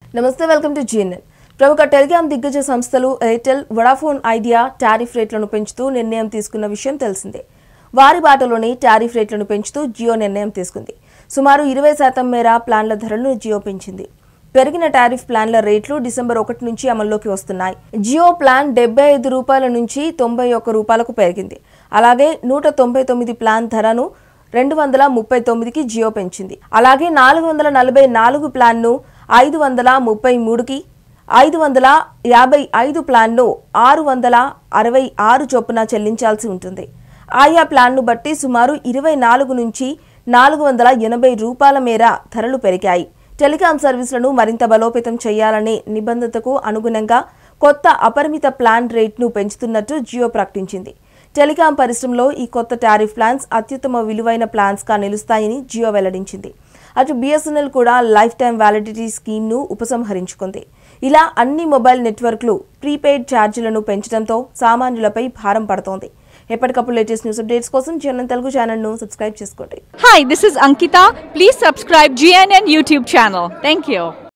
నమస్తే welcome to GNN ప్రముఖ telecom దిగ్గజ సంస్థలు ఎయిర్టెల్ వడాఫోన్ ఐడియా టారిఫ్ రేట్లను పెంచుతూ నిర్ణయం తీసుకున్న విషయం తెలిసిందే వారి బాటలోని టారిఫ్ రేట్లను పెంచుతూ జియో నిర్ణయం తీసుకుంది సుమారు ఇరవై శాతం మేర ప్లాన్ల ధరలను జియో పెంచింది పెరిగిన టారిఫ్ ప్లాన్ల రేట్లు డిసెంబర్ ఒకటి నుంచి అమల్లోకి వస్తున్నాయి జియో ప్లాన్ డెబ్బై ఐదు రూపాయల నుంచి తొంభై ఒక్క రూపాయలకు పెరిగింది అలాగే నూట తొంభై తొమ్మిది ప్లాన్ ధరను రెండు వందల ముప్పై తొమ్మిదికి జియో పెంచింది అలాగే నాలుగు వందల నలభై నాలుగు ప్లాన్ను ఐదు వందల ముప్పై మూడుకి ఐదు వందల యాభై ఐదు ప్లాన్ను ఆరు వందల అరవై ఆరు చొప్పున చెల్లించాల్సి ఉంటుంది ఆయా ప్లాన్ను బట్టి సుమారు ఇరవై నాలుగు నుంచి నాలుగు వందల ఎనభై రూపాయల మేర ధరలు పెరిగాయి టెలికాం సర్వీసులను మరింత బలోపేతం చేయాలనే నిబంధనకు అనుగుణంగా కొత్త అపరిమిత ప్లాన్ రేట్ను పెంచుతున్నట్టు జియో ప్రకటించింది టెలికాం పరిశ్రమలో ఈ కొత్త టారిఫ్ ప్లాన్స్ అత్యుత్తమ విలువైన ప్లాన్స్గా నిలుస్తాయని జియో వెల్లడించింది అటు బిఎస్ఎన్ఎల్ కూడా లైఫ్ టైం వ్యాలిడిటీ స్కీమ్ను ఉపసంహరించుకుంది ఇలా అన్ని మొబైల్ నెట్వర్క్లు ప్రీపెయిడ్ ఛార్జీలను పెంచడంతో సామాన్యులపై భారం పడుతోంది ఎప్పటికప్పుడు లేటెస్ట్ న్యూస్ అప్డేట్స్ కోసం జిఎన్ఎన్ తెలుగు ఛానల్ను సబ్స్క్రైబ్ చేసుకోండి Hi, this is Ankita. Please subscribe GNN YouTube channel. Thank you.